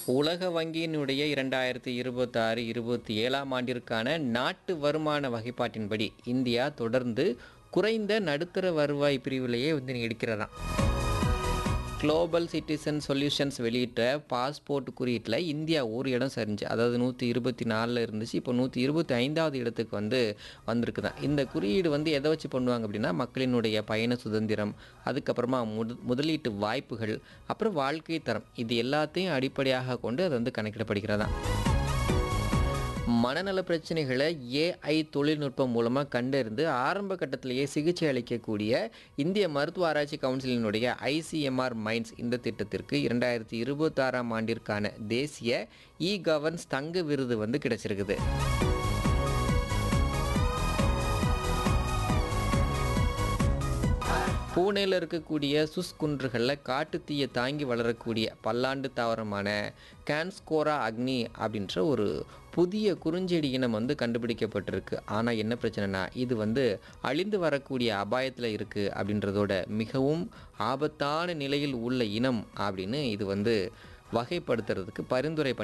உலக வங்கியினுடைய இரண்டாயிரத்தி இருபத்தாறு இருபத்தி ஏழாம் ஆண்டிற்கான நாட்டு வருமான வகைப்பாட்டின்படி இந்தியா தொடர்ந்து குறைந்த நடுத்தர வருவாய் பிரிவிலேயே வந்து நீடிக்கிறதாம் குளோபல் சிட்டிசன் சொல்யூஷன்ஸ் வெளியிட்ட பாஸ்போர்ட் குறியீட்டில் இந்தியா ஒரு இடம் சரிஞ்சு அதாவது நூற்றி இருபத்தி நாலில் இருந்துச்சு இப்போ நூற்றி இருபத்தி ஐந்தாவது இடத்துக்கு வந்து வந்திருக்குதான் இந்த குறியீடு வந்து எதை வச்சு பண்ணுவாங்க அப்படின்னா மக்களினுடைய பயண சுதந்திரம் அதுக்கப்புறமா முது முதலீட்டு வாய்ப்புகள் அப்புறம் வாழ்க்கை தரம் இது எல்லாத்தையும் அடிப்படையாக கொண்டு அது வந்து கணக்கிடப்படுகிறதாம் மனநல பிரச்சனைகளை ஏஐ தொழில்நுட்பம் மூலமாக கண்டறிந்து ஆரம்ப கட்டத்திலேயே சிகிச்சை அளிக்கக்கூடிய இந்திய மருத்துவ ஆராய்ச்சி கவுன்சிலினுடைய ஐசிஎம்ஆர் மைண்ட்ஸ் இந்த திட்டத்திற்கு இரண்டாயிரத்தி இருபத்தாறாம் ஆண்டிற்கான தேசிய இ கவர்ன்ஸ் தங்க விருது வந்து கிடைச்சிருக்குது பூனேல இருக்கக்கூடிய சுஸ் குன்றுகளில் காட்டுத்தீயை தாங்கி வளரக்கூடிய பல்லாண்டு தாவரமான கேன்ஸ்கோரா அக்னி அப்படின்ற ஒரு புதிய குறுஞ்செடி இனம் வந்து கண்டுபிடிக்கப்பட்டிருக்கு ஆனால் என்ன பிரச்சனைனா இது வந்து அழிந்து வரக்கூடிய அபாயத்தில் இருக்குது அப்படின்றதோட மிகவும் ஆபத்தான நிலையில் உள்ள இனம் அப்படின்னு இது வந்து வகைப்படுத்துறதுக்கு பரிந்துரை பண்ணி